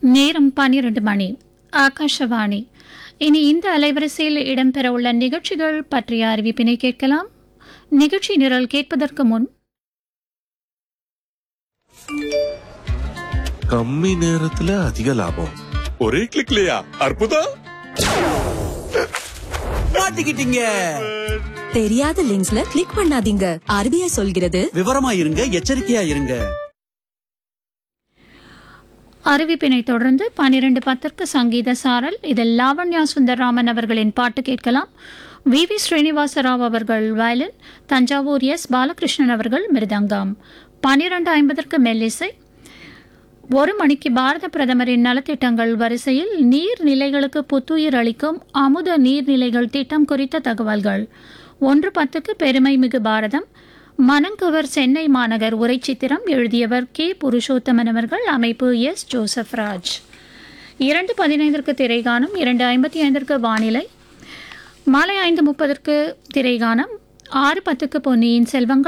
நேரம் பன்னிரண்டு மணி ஆகாஷவாணி இனி இந்த அலைவரிசையில் இடம்பெறவுள்ள நிகழ்ச்சிகள் பற்றிய அறிவிப்பினை கேட்கலாம் நிகழ்ச்சி நிரல் கேட்பதற்கு முன் கம்மி நேரத்துல அதிக லாபம் ஒரே கிளிக்லயா அற்புதம் மாட்டிக்கிட்டீங்க தெரியாத லிங்க்ஸ்ல கிளிக் பண்ணாதீங்க ஆர்பிஐ சொல்கிறது விவரமா இருங்க எச்சரிக்கையா இருங்க அறிவிப்பினை தொடர்ந்து பன்னிரண்டு பத்திற்கு சங்கீத சாரல் இதில் லாவண்யா சுந்தரராமன் அவர்களின் பாட்டு கேட்கலாம் வி வி ஸ்ரீனிவாச ராவ் அவர்கள் வயலின் தஞ்சாவூர் எஸ் பாலகிருஷ்ணன் அவர்கள் மிருதங்கம் பன்னிரண்டு ஐம்பதற்கு மெல்லிசை ஒரு மணிக்கு பாரத பிரதமரின் நலத்திட்டங்கள் வரிசையில் நீர்நிலைகளுக்கு புத்துயிர் அளிக்கும் அமுத நீர்நிலைகள் திட்டம் குறித்த தகவல்கள் ஒன்று பத்துக்கு பெருமை மிகு பாரதம் மனங்கவர் சென்னை மாநகர் உரைச்சித்திரம் எழுதியவர் கே புருஷோத்தமன் அவர்கள் அமைப்பு எஸ் ஜோசப் ராஜ் இரண்டு பதினைந்திற்கு திரைகானம் இரண்டு ஐம்பத்தி ஐந்திற்கு வானிலை மாலை ஐந்து முப்பதற்கு திரைகானம் ஆறு பத்துக்கு பொன்னியின் செல்வங்கள்